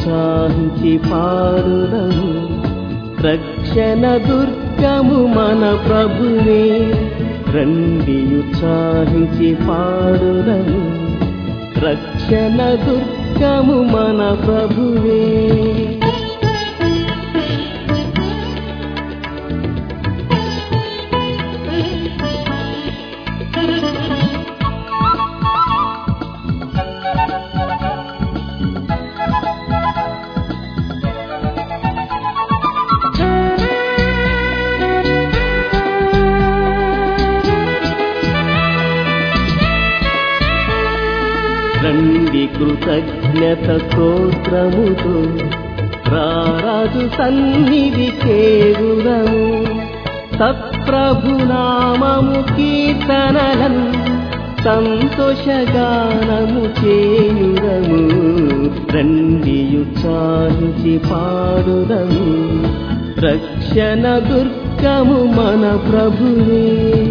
ఉత్సాహించి పాడుదము రక్షణ దుర్గము మన ప్రభువే రండి ఉత్సాహించి పాడుదము రక్షణ దుర్గము మన ప్రభువే రండి కృతజ్ఞత స్తోత్రముతో రారాజు సన్నిధి చేరుదము సత్ప్రభునామము కీర్తనలను సంతోషగానము చేయుదము రండి ఉత్సాహించి పాడుదము రక్షణ దుర్గము మన ప్రభువే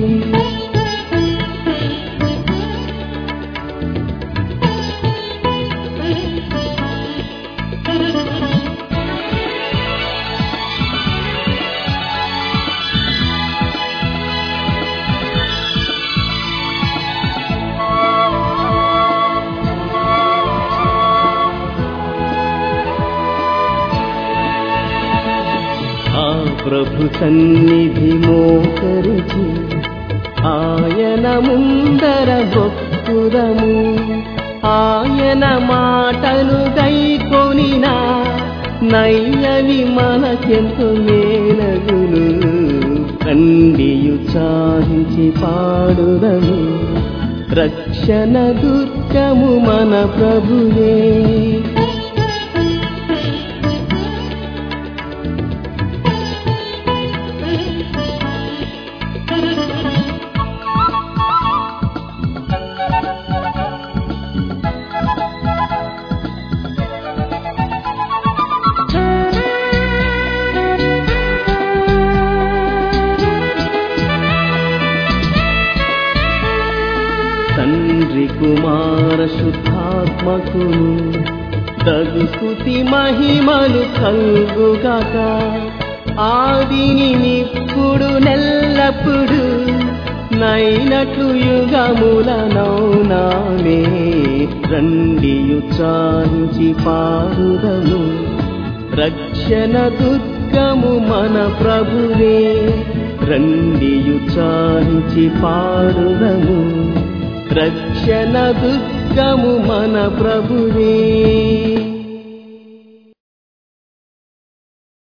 ఆ ప్రభు సన్నిధి మోకరిచి ఆయన ముందర గొప్పుదము ఆయన మాటలు గైకొనినా నయ్యవి మనకెంతో మేలగును రండియు చాహించి పాడుదము రక్షణ దుర్గము మన ప్రభువే తండ్రి కుమార శుద్ధాత్మకును దగు స్థుతి మహిమలు కలుగుగాక ఆదిని నిప్పుడు నెల్లప్పుడు నైనట్లు యుగముల నౌనామే రండి ఉచ్చారించి పాడుదము రక్షణ దుర్గము మన ప్రభువే రండి ఉచ్చారించి పాడుదము రక్షణ దుర్గము మన ప్రభువే